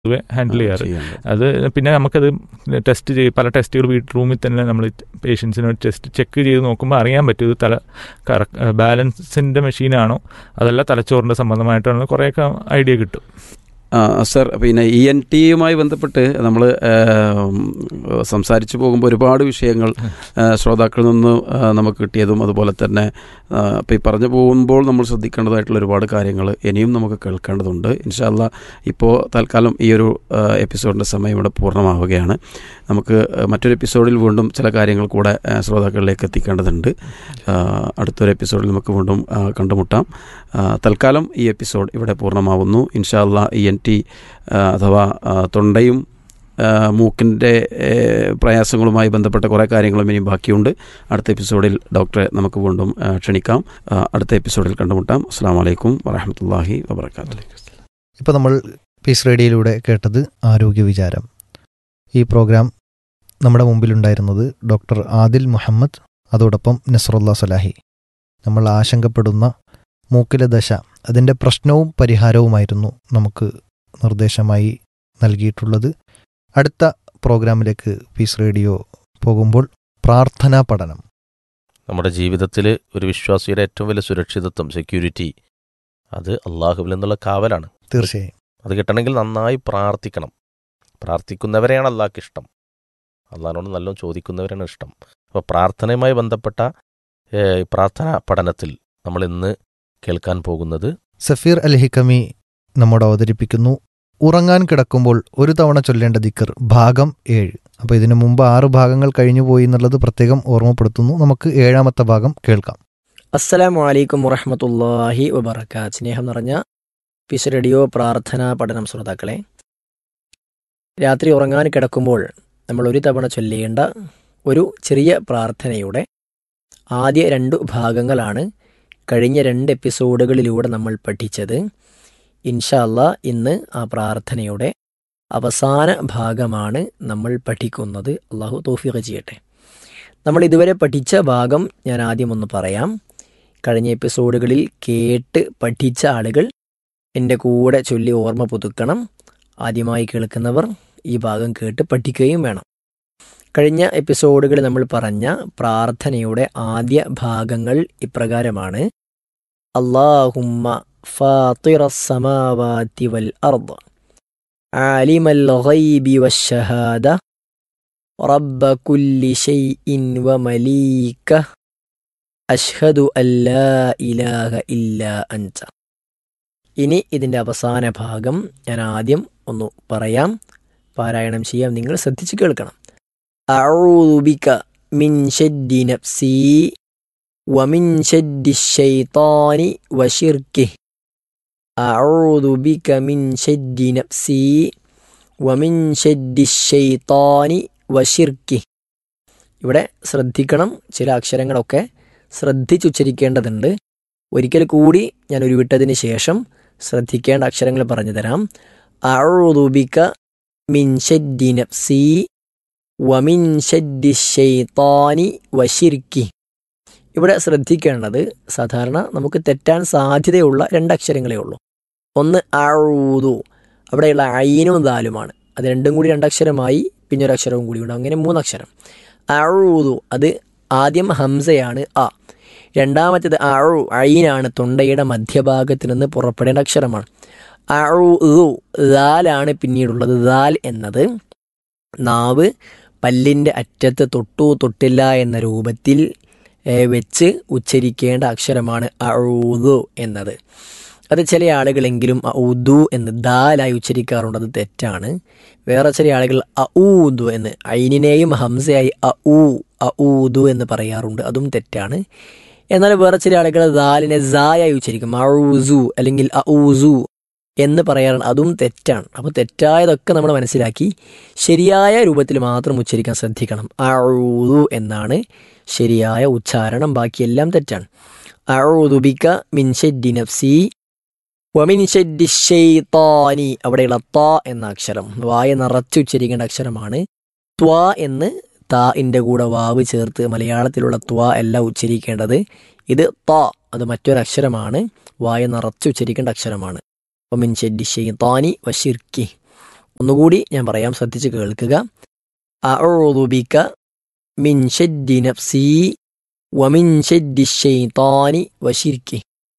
Handle ചെയ്യാറ് ചെയ്യാറുണ്ട്. അത് പിന്നെ നമുക്കത് ടെസ്റ്റ് ചെയ്ത് പല ടെസ്റ്റുകൾ വീട്ട് റൂമിൽ തന്നെ നമ്മൾ പേഷ്യൻസിന് ടെസ്റ്റ് ചെക്ക് ചെയ്ത് നോക്കുമ്പോൾ അറിയാൻ പറ്റും ഇത് തല ബാലൻസിൻ്റെ മെഷീനാണോ അതല്ല തലച്ചോറിൻ്റെ സംബന്ധമായിട്ടാണോ കുറേയൊക്കെ ഐഡിയ കിട്ടും ആ, സർ പിന്നെ ഇ എൻ ടിയുമായി ബന്ധപ്പെട്ട് നമ്മൾ സംസാരിച്ചു പോകുമ്പോൾ ഒരുപാട് വിഷയങ്ങൾ ആ, ശ്രോതാക്കളിൽ നിന്ന് ആ, നമുക്ക് കിട്ടിയതും അതുപോലെ തന്നെ ഇപ്പം ഈ പറഞ്ഞു പോകുമ്പോൾ നമ്മൾ ശ്രദ്ധിക്കേണ്ടതായിട്ടുള്ള ഒരുപാട് കാര്യങ്ങൾ ഇനിയും നമുക്ക് കേൾക്കേണ്ടതുണ്ട് ഇൻഷാല്ല ഇപ്പോൾ തൽക്കാലം ഈ ഒരു എപ്പിസോഡിൻ്റെ സമയം ഇവിടെ പൂർണ്ണമാവുകയാണ് നമുക്ക് ആ, മറ്റൊരു എപ്പിസോഡിൽ വീണ്ടും ചില കാര്യങ്ങൾ കൂടെ ആ, ശ്രോതാക്കളിലേക്ക് എത്തിക്കേണ്ടതുണ്ട് ആ, അടുത്തൊരു എപ്പിസോഡിൽ നമുക്ക് വീണ്ടും ആ, കണ്ടുമുട്ടാം ആ, തൽക്കാലം ഈ എപ്പിസോഡ് ഇവിടെ പൂർണ്ണമാവുന്നു ഇൻഷാല്ല ഇ എൻ ടി അഥവാ ആ, തൊണ്ടയും ആ, മൂക്കിൻ്റെ ഏ, പ്രയാസങ്ങളുമായി ബന്ധപ്പെട്ട കുറേ കാര്യങ്ങളും ഇനിയും ബാക്കിയുണ്ട് അടുത്ത എപ്പിസോഡിൽ ഡോക്ടറെ നമുക്ക് വീണ്ടും ആ, ക്ഷണിക്കാം ആ, അടുത്ത എപ്പിസോഡിൽ കണ്ടുമുട്ടാം അസ്സാം വലൈക്കും വറഹമത്തല്ലാഹി വബർക്കാത്തു ഇപ്പോൾ നമ്മൾ പീസ് റേഡിയോയിലൂടെ കേട്ടത് ആരോഗ്യ വിചാരം ഈ പ്രോഗ്രാം നമ്മുടെ മുമ്പിലുണ്ടായിരുന്നത് ഡോക്ടർ ആദിൽ മുഹമ്മദ് അതോടൊപ്പം നസറുല്ല സലാഹി നമ്മൾ ആശങ്കപ്പെടുന്ന മൂക്കിലെ ദശ അതിൻ്റെ പ്രശ്നവും പരിഹാരവുമായിരുന്നു നമുക്ക് നിർദ്ദേശമായി നൽകിയിട്ടുള്ളത് അടുത്ത പ്രോഗ്രാമിലേക്ക് പീസ് റേഡിയോ പോകുമ്പോൾ പ്രാർത്ഥനാ പഠനം നമ്മുടെ ജീവിതത്തിൽ ഒരു വിശ്വാസിയുടെ ഏറ്റവും വലിയ സുരക്ഷിതത്വം സെക്യൂരിറ്റി അത് അള്ളാഹുവിൽ നിന്നുള്ള കാവലാണ് തീർച്ചയായും അത് കിട്ടണമെങ്കിൽ നന്നായി പ്രാർത്ഥിക്കണം പ്രാർത്ഥിക്കുന്നവരെയാണ് അള്ളാഹ്ക്ക് ഇഷ്ടം അള്ളാഹിനോട് നല്ലോണം ചോദിക്കുന്നവരാണ് ഇഷ്ടം അപ്പോൾ പ്രാർത്ഥനയുമായി ബന്ധപ്പെട്ട ഏഹ്, ഈ പ്രാർത്ഥനാ പഠനത്തിൽ നമ്മൾ ഇന്ന് കേൾക്കാൻ പോകുന്നത് സഫീർ അൽ ഹിക്കമി നമ്മോട് അവതരിപ്പിക്കുന്നു ഉറങ്ങാൻ കിടക്കുമ്പോൾ ഒരു തവണ ചൊല്ലേണ്ട ദിക്കർ ഭാഗം ഏഴ് അപ്പോൾ ഇതിനു മുമ്പ് ആറ് ഭാഗങ്ങൾ കഴിഞ്ഞു പോയി എന്നുള്ളത് പ്രത്യേകം ഓർമ്മപ്പെടുത്തുന്നു നമുക്ക് ഏഴാമത്തെ ഭാഗം കേൾക്കാം അസ്സലാമു അലൈക്കും വറഹമത്തല്ലാഹി വബർക്കാത്ത് സ്നേഹം നിറഞ്ഞ പിസ് റേഡിയോ പ്രാർത്ഥനാ പഠനം ശ്രോതാക്കളെ രാത്രി ഉറങ്ങാൻ കിടക്കുമ്പോൾ നമ്മൾ ഒരു തവണ ചൊല്ലേണ്ട ഒരു ചെറിയ പ്രാർത്ഥനയുടെ ആദ്യ രണ്ടു ഭാഗങ്ങളാണ് കഴിഞ്ഞ രണ്ട് എപ്പിസോഡുകളിലൂടെ നമ്മൾ പഠിച്ചത് ഇൻഷാല്ല ഇന്ന് ആ പ്രാർത്ഥനയുടെ അവസാന ഭാഗമാണ് നമ്മൾ പഠിക്കുന്നത് അള്ളാഹു തോഫിക ചെയ്യട്ടെ നമ്മൾ ഇതുവരെ പഠിച്ച ഭാഗം ഞാൻ ആദ്യം ഒന്ന് പറയാം കഴിഞ്ഞ എപ്പിസോഡുകളിൽ കേട്ട് പഠിച്ച ആളുകൾ എൻ്റെ കൂടെ ചൊല്ലി ഓർമ്മ പുതുക്കണം ആദ്യമായി കേൾക്കുന്നവർ ഈ ഭാഗം കേട്ട് പഠിക്കുകയും വേണം കഴിഞ്ഞ എപ്പിസോഡുകളിൽ നമ്മൾ പറഞ്ഞ പ്രാർത്ഥനയുടെ ആദ്യ ഭാഗങ്ങൾ ഇപ്രകാരമാണ് അള്ളാഹുമ്മ ഫാത്തിറ സമാവാതി വൽ അർദ് ആലിമൽ ഗൈബി വശഹാദ റബ്ബ കുല്ലി ഷൈഇൻ വമലീക അഷ്ഹദു അല്ലാ ഇലാഹ ഇല്ലാ അൻത ഇനി ഇതിൻ്റെ അവസാന ഭാഗം ഞാൻ ആദ്യം ഒന്ന് പറയാം പാരായണം ചെയ്യാം നിങ്ങൾ ശ്രദ്ധിച്ച് കേൾക്കണം അഊദുബിക മിൻ ഷദ്ദി നഫ്സി വമിൻ ഷദ്ദി ഷൈത്താനി വശിർക്കി അഊദുബിക മിൻ ഷദ്ദി നഫ്സി വമിൻ ഷദ്ദി ഷൈത്താനി വശിർക്കി ഇവിടെ ശ്രദ്ധിക്കണം ചില അക്ഷരങ്ങളൊക്കെ ശ്രദ്ധിച്ചുച്ചരിക്കേണ്ടതുണ്ട് ഒരിക്കൽ കൂടി ഞാൻ ഉരുവിട്ടതിന് ശേഷം ശ്രദ്ധിക്കേണ്ട അക്ഷരങ്ങൾ പറഞ്ഞു തരാം അഴുതുബിക മിൻ ഷദ്ദി നഫ്സി വമിൻ ഷദ്ദി ഷൈത്താനി വശിർക്കി ഇവിടെ ശ്രദ്ധിക്കേണ്ടത് സാധാരണ നമുക്ക് തെറ്റാൻ സാധ്യതയുള്ള രണ്ടക്ഷരങ്ങളേ ഉള്ളൂ ഒന്ന് അഴുതു അവിടെയുള്ള അയിനും ദാലുമാണ് അത് രണ്ടും കൂടി രണ്ടക്ഷരമായി പിന്നെ ഒരു അക്ഷരവും കൂടി ഉണ്ട് അങ്ങനെ മൂന്നക്ഷരം അഴുതു അത് ആദ്യം ഹംസയാണ് അ രണ്ടാമത്തേത് അഴു അയിനാണ് തൊണ്ടയുടെ മധ്യഭാഗത്ത് നിന്ന് പുറപ്പെടേണ്ട അക്ഷരമാണ് അഴു ദാലാണ് പിന്നീടുള്ളത് ദാൽ എന്നത് നാവ് പല്ലിൻ്റെ അറ്റത്ത് തൊട്ടു തൊട്ടില്ല എന്ന രൂപത്തിൽ ഏ, വെച്ച് ഉച്ചരിക്കേണ്ട അക്ഷരമാണ് അഴുതു എന്നത് അത് ചില ആളുകളെങ്കിലും ഔദു എന്ന് ദാലായി ഉച്ചരിക്കാറുണ്ട് അത് തെറ്റാണ് വേറെ ചില ആളുകൾ അഊദു എന്ന് ഐനിനെയും ഹംസയായി അഊ അഊദു എന്ന് പറയാറുണ്ട് അതും തെറ്റാണ് എന്നാൽ വേറെ ചില ആളുകൾ ദാലിനെ സായായി ഉച്ചരിക്കും അഊസു അല്ലെങ്കിൽ അഊസു എന്ന് പറയാറുണ്ട് അതും തെറ്റാണ് അപ്പോൾ തെറ്റായതൊക്കെ നമ്മൾ മനസ്സിലാക്കി ശരിയായ രൂപത്തിൽ മാത്രം ഉച്ചരിക്കാൻ ശ്രദ്ധിക്കണം അഊദു എന്നാണ് ശരിയായ ഉച്ചാരണം ബാക്കിയെല്ലാം തെറ്റാണ് അഊദുബിക മിൻ ഷദ്ദി നഫ്സി വമിൻ ഷദ്ദി ഷൈത്താനി അവിടെയുള്ള ത എന്ന അക്ഷരം വായ നിറച്ച് ഉച്ചരിക്കേണ്ട അക്ഷരമാണ് ത്വ എന്ന് താഇൻ്റെ കൂടെ വാവ് ചേർത്ത് മലയാളത്തിലുള്ള ത്വ അല്ല ഉച്ചരിക്കേണ്ടത് ഇത് ത അത് മറ്റൊരു അക്ഷരമാണ് വായ നിറച്ച് ഉച്ചരിക്കേണ്ട അക്ഷരമാണ് വമിൻ ഷദ്ദി ഷൈത്താനി വശിർക്കി ഒന്നുകൂടി ഞാൻ പറയാം ശ്രദ്ധിച്ച് കേൾക്കുക അഊദുബിക മിൻ ഷദ്ദി നഫ്സി വമിൻ ഷദ്ദി ഷൈത്താനി വശിർക്കി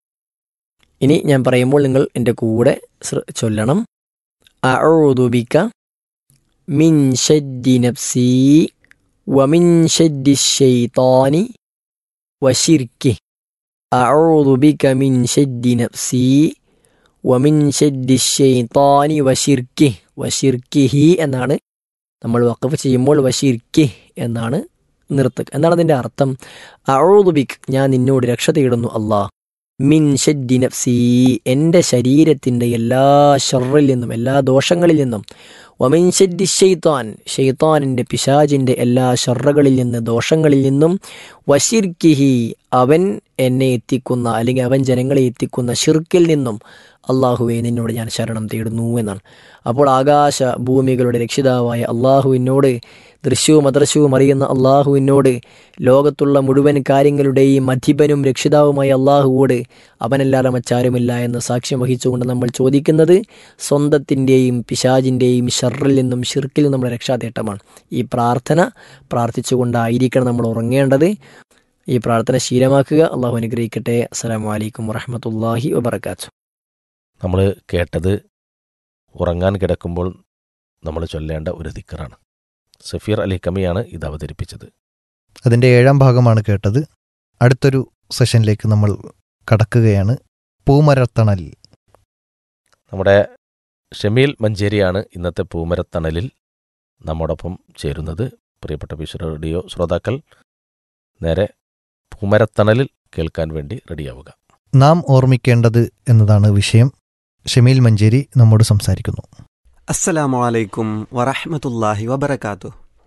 ഇനി ഞാൻ പറയുമ്പോൾ നിങ്ങൾ എൻ്റെ കൂടെ ശ്ര- ചൊല്ലണം അഊദുബിക മിൻ ഷദ്ദി നഫ്സി വമിൻ ഷദ്ദി ഷൈത്താനി വശിർക്കി അഊദുബിക മിൻ ഷദ്ദി നഫ്സി വമിൻ ഷദ്ദി ഷൈത്താനി വശിർക്കി വശിർക്കിഹി എന്നാണ് നമ്മൾ വഖഫ് ചെയ്യുമ്പോൾ വശിർക്കി എന്നാണ് നിർത്തുക എന്താണ് അതിൻ്റെ അർത്ഥം അഊദുബിക് ഞാൻ നിന്നോട് രക്ഷ തേടുന്നു അല്ലാ മിൻ ഷദ്ദി നഫ്സി എൻ്റെ ശരീരത്തിൻ്റെ എല്ലാ ഷറിൽ നിന്നും എല്ലാ ദോഷങ്ങളിൽ നിന്നും വമിൻ ഷദ്ദി ഷെയ്ത്താൻ ഷെയ്ത്താനിൻ്റെ പിശാജിൻ്റെ എല്ലാ ഷറുകളിൽ നിന്ന് ദോഷങ്ങളിൽ നിന്നും വശിർക്കിഹി അവൻ എന്നെ എത്തിക്കുന്ന അല്ലെങ്കിൽ അവൻ ജനങ്ങളെ എത്തിക്കുന്ന ഷിർക്കിൽ നിന്നും അള്ളാഹുവെ നിന്നോട് ഞാൻ ശരണം തേടുന്നു എന്നാണ് അപ്പോൾ ആകാശ ഭൂമികളുടെ രക്ഷിതാവായ അള്ളാഹുവിനോട് ദൃശ്യവും അദൃശ്യവും അറിയുന്ന അള്ളാഹുവിനോട് ലോകത്തുള്ള മുഴുവൻ കാര്യങ്ങളുടെയും അധിപനും രക്ഷിതാവുമായ അള്ളാഹുവോട് അവനല്ലാതെ മറ്റാരുമില്ല എന്ന് സാക്ഷ്യം വഹിച്ചുകൊണ്ട് നമ്മൾ ചോദിക്കുന്നത് സ്വന്തത്തിൻ്റെയും പിശാജിൻ്റെയും ഷറിൽ നിന്നും ഷിർക്കിൽ നിന്നും നമ്മുടെ രക്ഷാതേട്ടമാണ് ഈ പ്രാർത്ഥന പ്രാർത്ഥിച്ചുകൊണ്ടായിരിക്കണം നമ്മൾ ഉറങ്ങേണ്ടത് ഈ പ്രാർത്ഥന ശീലമാക്കുക അള്ളാഹു അനുഗ്രഹിക്കട്ടെ അസ്സലാമു അലൈക്കും വറഹമത്തല്ലാഹി വബർക്കാത്തു നമ്മൾ കേട്ടത് ഉറങ്ങാൻ കിടക്കുമ്പോൾ നമ്മൾ ചൊല്ലേണ്ട ഒരു ദിക്കറാണ് സഫീർ അലി കമിയാണ് ഇത് അവതരിപ്പിച്ചത് അതിൻ്റെ ഏഴാം ഭാഗമാണ് കേട്ടത് അടുത്തൊരു സെഷനിലേക്ക് നമ്മൾ കടക്കുകയാണ് പൂമരത്തണൽ നമ്മുടെ ഷമീൽ മഞ്ചേരിയാണ് ഇന്നത്തെ പൂമരത്തണലിൽ നമ്മോടൊപ്പം ചേരുന്നത് പ്രിയപ്പെട്ട വിശ്വ റേഡിയോ ശ്രോതാക്കൾ നേരെ പൂമരത്തണലിൽ കേൾക്കാൻ വേണ്ടി റെഡിയാവുക നാം ഓർമ്മിക്കേണ്ടത് എന്നതാണ് വിഷയം ഷമീൽ മഞ്ചേരി നമ്മോട് സംസാരിക്കുന്നു അസ്സലാമു അലൈക്കും വറഹ്മത്തുള്ളാഹി വബറകാതു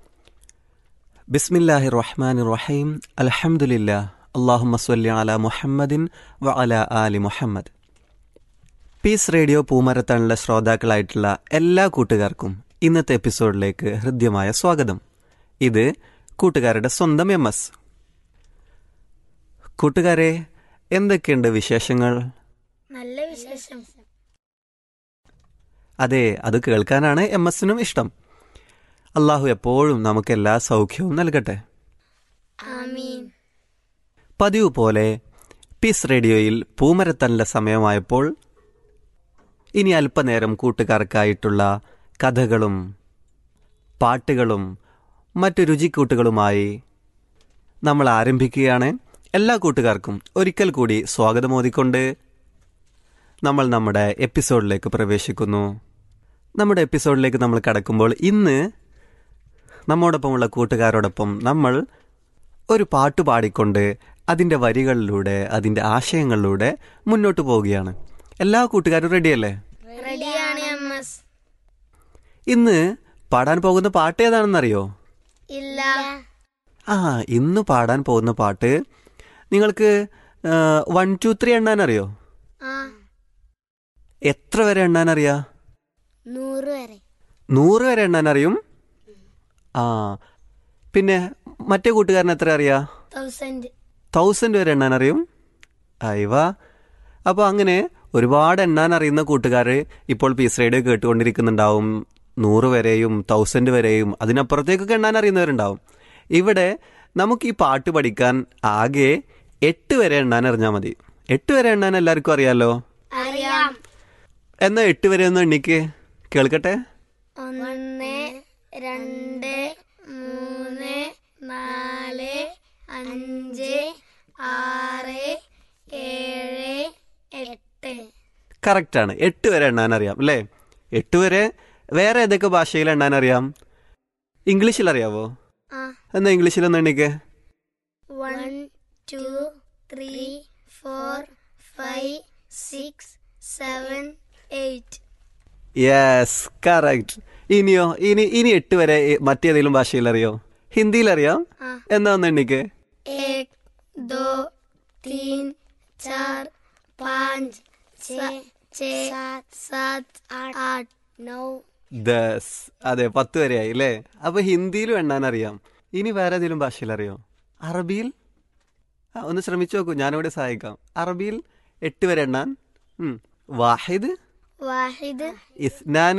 ബിസ്മില്ലാഹി റഹ്മാൻ റഹീം അൽഹംദുലില്ലാ അള്ളാഹുമ്മ സ്വല്ലി അല മുഹമ്മദിൻ വ അല ആലി മുഹമ്മദ് പീസ് റേഡിയോ പൂമരത്തണിലെ ശ്രോതാക്കളായിട്ടുള്ള എല്ലാ കൂട്ടുകാർക്കും ഇന്നത്തെ എപ്പിസോഡിലേക്ക് ഹൃദ്യമായ സ്വാഗതം ഇത് കൂട്ടുകാരുടെ സ്വന്തം എം എസ് കൂട്ടുകാരെ എന്തൊക്കെയുണ്ട് വിശേഷങ്ങൾ നല്ല വിശേഷം അതെ അത് കേൾക്കാനാണ് എം എസിനും ഇഷ്ടം അള്ളാഹു എപ്പോഴും നമുക്ക് എല്ലാ സൗഖ്യവും നൽകട്ടെ ആമീൻ പതിവ് പോലെ പീസ് റേഡിയോയിൽ പൂമരത്തലിൻ്റെ സമയമായപ്പോൾ ഇനി അല്പനേരം കൂട്ടുകാർക്കായിട്ടുള്ള കഥകളും പാട്ടുകളും മറ്റു രുചിക്കൂട്ടുകളുമായി നമ്മൾ ആരംഭിക്കുകയാണ് എല്ലാ കൂട്ടുകാർക്കും ഒരിക്കൽ കൂടി സ്വാഗതമോദിക്കൊണ്ട് നമ്മൾ നമ്മുടെ എപ്പിസോഡിലേക്ക് പ്രവേശിക്കുന്നു നമ്മുടെ എപ്പിസോഡിലേക്ക് നമ്മൾ കടക്കുമ്പോൾ ഇന്ന് നമ്മോടൊപ്പമുള്ള കൂട്ടുകാരോടൊപ്പം നമ്മൾ ഒരു പാട്ട് പാടിക്കൊണ്ട് അതിൻ്റെ വരികളിലൂടെ അതിൻ്റെ ആശയങ്ങളിലൂടെ മുന്നോട്ട് പോവുകയാണ് എല്ലാ കൂട്ടുകാരും റെഡിയല്ലേ റെഡിയാണ് എം എസ് ഇന്ന് പാടാൻ പോകുന്ന പാട്ട് ഏതാണെന്നറിയോ ഇല്ല ആ ഇന്ന് പാടാൻ പോകുന്ന പാട്ട് നിങ്ങൾക്ക് വൺ ടു ത്രീ എണ്ണാൻ അറിയോ ആ എത്ര വരെ എണ്ണാൻ അറിയാ നൂറ് വരെ നൂറ് വരെ എണ്ണാൻ അറിയും ആ പിന്നെ മറ്റേ കൂട്ടുകാരൻ എത്ര അറിയാ തൗസൻഡ് തൗസൻഡ് വരെ എണ്ണാൻ അറിയും അയവ അപ്പോൾ അങ്ങനെ ഒരുപാട് എണ്ണാൻ അറിയുന്ന കൂട്ടുകാർ ഇപ്പോൾ പീസ് റേഡിയോ കേട്ടുകൊണ്ടിരിക്കുന്നുണ്ടാവും നൂറ് വരെയും തൗസൻഡ് വരെയും അതിനപ്പുറത്തേക്കൊക്കെ എണ്ണാൻ അറിയുന്നവരുണ്ടാവും ഇവിടെ നമുക്ക് ഈ പാട്ട് പഠിക്കാൻ ആകെ എട്ട് വരെ എണ്ണാൻ അറിഞ്ഞാൽ മതി എട്ട് വരെ എണ്ണാൻ എല്ലാവർക്കും അറിയാലോ അറിയാം എന്നാ എട്ട് വരെ ഒന്ന് എണ്ണിക്ക് കേൾക്കട്ടെ ഒന്ന് രണ്ട് മൂന്ന് നാല് അഞ്ച് ആറ് ഏഴ് എട്ട് കറക്റ്റാണ് എട്ട് വരെ എണ്ണാൻ അറിയാം അല്ലേ എട്ട് വരെ വേറെ ഏതൊക്കെ ഭാഷയിൽ എണ്ണാൻ അറിയാം ഇംഗ്ലീഷിൽ അറിയാവോ ആ എന്നാ ഇംഗ്ലീഷിലൊന്ന് എണ്ണിക്കേ one two three four five six seven eight yes correct ഇനിയോ ഇനി ഇനി എട്ട് വരെ ഏ- മറ്റേതെങ്കിലും ഭാഷയിൽ അറിയോ ഹിന്ദിയിൽ അറിയാം ആ എന്നാ ഒന്ന് എണ്ണിക്ക് एक दो तीन चार पाँच छः छः सात सात आठ नौ ദസ് അതെ പത്ത് വരെ ആയി അല്ലേ അപ്പൊ ഹിന്ദിയിലും എണ്ണാൻ അറിയാം ഇനി വേറെ ഏതെങ്കിലും ഭാഷയിൽ അറിയോ അറബിയിൽ ആ, ഒന്ന് ശ്രമിച്ചു നോക്കൂ ഞാനിവിടെ സഹായിക്കാം അറബിയിൽ എട്ട് വരെ എണ്ണാൻ ഉം. വാഹിദ് वाहिद ഇസ്നാനി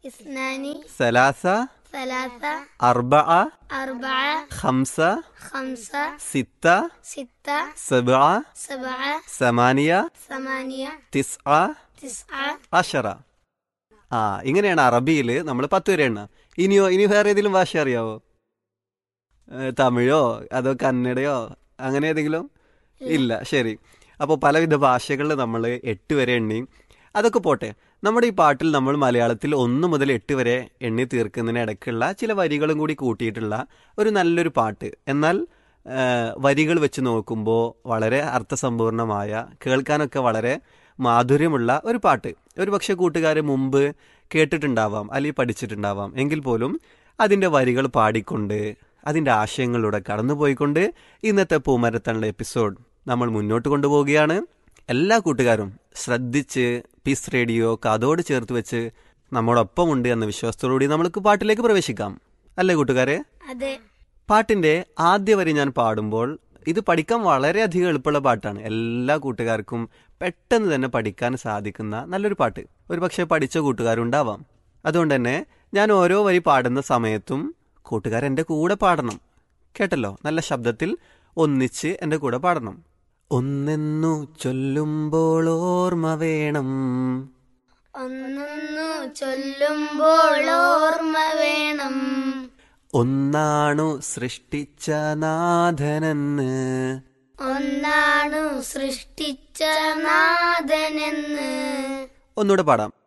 اثنان സലാസ ثلاثة അർബഅ أربعة ഖംസ خمسة സിത്ത ستة സബ്അ سبعة സമാനിയ ثمانية തിസ്അ تسعة അഷറ ആ ഇങ്ങനെയാണ് അറബിയിൽ നമ്മൾ പത്ത് വരെ എണ്ണ ഇനിയോ ഇനി വേറെ ഏതെങ്കിലും ഭാഷ അറിയാവോ ഏ, തമിഴോ അതോ കന്നഡയോ അങ്ങനെ ഏതെങ്കിലും ഇല്ല ശരി അപ്പോൾ പലവിധ ഭാഷകളിൽ നമ്മൾ എട്ട് വരെ എണ്ണി അതൊക്കെ പോട്ടെ നമ്മുടെ ഈ പാട്ടിൽ നമ്മൾ മലയാളത്തിൽ ഒന്ന് മുതൽ എട്ട് വരെ എണ്ണി തീർക്കുന്നതിന് ഇടയ്ക്കുള്ള ചില വരികളും കൂടി കൂട്ടിയിട്ടുള്ള ഒരു നല്ലൊരു പാട്ട് എന്നാൽ ആ, വരികൾ വെച്ച് നോക്കുമ്പോൾ വളരെ അർത്ഥസമ്പൂർണമായ കേൾക്കാനൊക്കെ വളരെ മാധുര്യമുള്ള ഒരു പാട്ട് ഒരു പക്ഷേ കൂട്ടുകാർ മുമ്പ് കേട്ടിട്ടുണ്ടാവാം അല്ലെങ്കിൽ പഠിച്ചിട്ടുണ്ടാവാം എങ്കിൽ പോലും അതിൻ്റെ വരികൾ പാടിക്കൊണ്ട് അതിൻ്റെ ആശയങ്ങളിലൂടെ കടന്നുപോയിക്കൊണ്ട് ഇന്നത്തെ പൂമരത്തണുള്ള എപ്പിസോഡ് നമ്മൾ മുന്നോട്ട് കൊണ്ടുപോവുകയാണ് എല്ലാ കൂട്ടുകാരും ശ്രദ്ധിച്ച് പീസ് റേഡിയോ കാതോട് ചേർത്ത് വെച്ച് നമ്മോടൊപ്പം ഉണ്ട് എന്ന വിശ്വാസത്തോടുകൂടി നമ്മൾക്ക് പാട്ടിലേക്ക് പ്രവേശിക്കാം അല്ലേ കൂട്ടുകാരെ അതെ പാട്ടിന്റെ ആദ്യ വരി ഞാൻ പാടുമ്പോൾ ഇത് പഠിക്കാൻ വളരെയധികം എളുപ്പമുള്ള പാട്ടാണ് എല്ലാ കൂട്ടുകാർക്കും പെട്ടെന്ന് തന്നെ പഠിക്കാൻ സാധിക്കുന്ന നല്ലൊരു പാട്ട് ഒരു പക്ഷേ പഠിച്ച കൂട്ടുകാരുണ്ടാവാം അതുകൊണ്ട് തന്നെ ഞാൻ ഓരോ വരി പാടുന്ന സമയത്തും കൂട്ടുകാർ എൻ്റെ കൂടെ പാടണം കേട്ടല്ലോ നല്ല ശബ്ദത്തിൽ ഒന്നിച്ച് എൻ്റെ കൂടെ പാടണം ഒന്നെന്നു ചൊല്ലുമ്പോൾ ഓർമ്മ വേണം ഒന്നൊന്നു ചൊല്ലുമ്പോൾ ഓർമ്മ വേണം ഒന്നാണു സൃഷ്ടിച്ച നാഥനെന്ന് ഒന്നാണു സൃഷ്ടിച്ച നാഥനെന്ന് ഒന്നുകൂടെ പാടാം